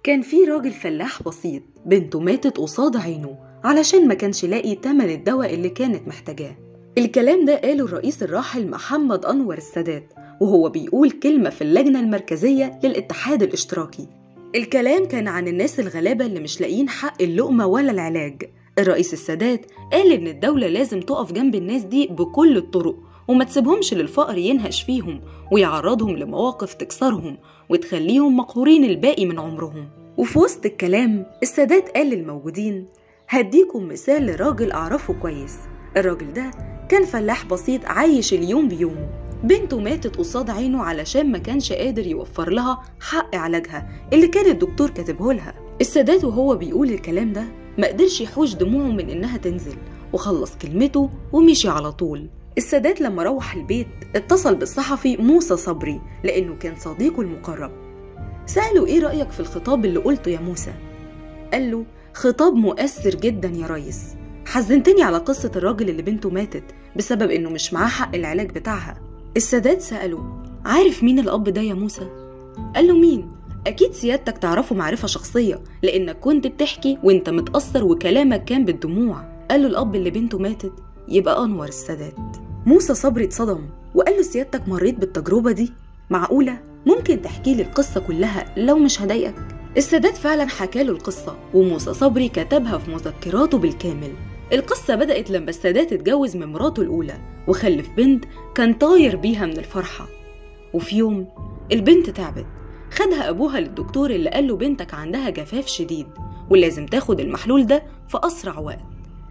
كان في راجل فلاح بسيط بنته ماتت قصاد عينه علشان ما كانش لاقي تمن الدواء اللي كانت محتاجاه الكلام ده قاله الرئيس الراحل محمد أنور السادات وهو بيقول كلمة في اللجنة المركزية للاتحاد الاشتراكي الكلام كان عن الناس الغلابة اللي مش لاقيين حق اللقمة ولا العلاج الرئيس السادات قال إن الدولة لازم تقف جنب الناس دي بكل الطرق وما تسيبهمش للفقر ينهش فيهم ويعرضهم لمواقف تكسرهم وتخليهم مقهورين الباقي من عمرهم وفي وسط الكلام السادات قال للموجودين هديكم مثال لراجل أعرفه كويس الراجل ده كان فلاح بسيط عايش اليوم بيومه بنته ماتت قصاد عينه علشان ما كانش قادر يوفر لها حق علاجها اللي كان الدكتور كاتبه لها السادات وهو بيقول الكلام ده ما قدرش يحوش دموعه من انها تنزل وخلص كلمته ومشي على طول السادات لما روح البيت اتصل بالصحفي موسى صبري لانه كان صديقه المقرب سأله ايه رأيك في الخطاب اللي قلته يا موسى قال له خطاب مؤثر جدا يا ريس حزنتني على قصة الراجل اللي بنته ماتت بسبب انه مش معاه حق العلاج بتاعها السادات سأله عارف مين الأب ده يا موسى؟ قال له مين؟ أكيد سيادتك تعرفه معرفة شخصية لأنك كنت بتحكي وانت متأثر وكلامك كان بالدموع قال له الأب اللي بنته ماتت يبقى أنور السادات موسى صبري اتصدم وقال له سيادتك مريت بالتجربة دي معقولة؟ ممكن تحكي لي القصة كلها لو مش هضايقك؟ السادات فعلا حكى له القصة وموسى صبري كتبها في مذكراته بالكامل القصة بدأت لما السادات اتجوز من مراته الأولى وخلف بنت كان طاير بيها من الفرحة وفي يوم البنت تعبت خدها أبوها للدكتور اللي قال له بنتك عندها جفاف شديد ولازم تاخد المحلول ده في أسرع وقت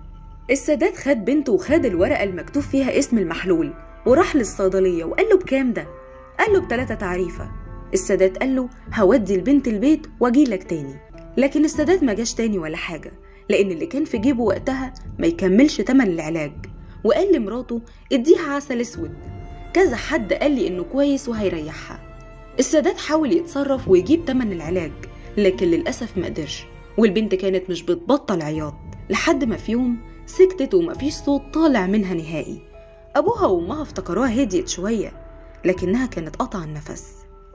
السادات خد بنته وخد الورقة المكتوب فيها اسم المحلول وراح للصيدلية وقال له بكام ده؟ قال له بتلاتة تعريفة السادات قال له هودي البنت البيت واجيلك تاني لكن السادات ما جاش تاني ولا حاجة لأن اللي كان في جيبه وقتها ما يكملش تمن العلاج وقال لمراته اديها عسل اسود كذا حد قال لي انه كويس وهيريحها السادات حاول يتصرف ويجيب تمن العلاج لكن للأسف ما قدرش والبنت كانت مش بتبطل عياط لحد ما في يوم سكتت ومفيش صوت طالع منها نهائي أبوها وأمها افتكروها هديت شوية لكنها كانت قطع النفس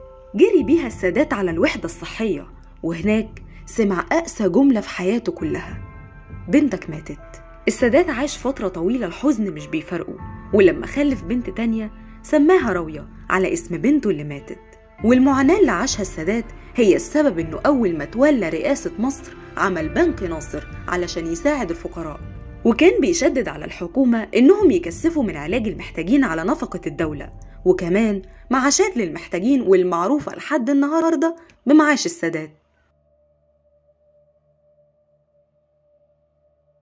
جري بيها السادات على الوحدة الصحية وهناك سمع أقسى جملة في حياته كلها بنتك ماتت السادات عاش فترة طويلة الحزن مش بيفرقه ولما خلف بنت تانية سماها راوية على اسم بنته اللي ماتت والمعاناة اللي عاشها السادات هي السبب انه أول ما تولى رئاسة مصر عمل بنك ناصر علشان يساعد الفقراء وكان بيشدد على الحكومة إنهم يكثفوا من علاج المحتاجين على نفقة الدولة وكمان معاشات للمحتاجين والمعروفة لحد النهاردة بمعاش السادات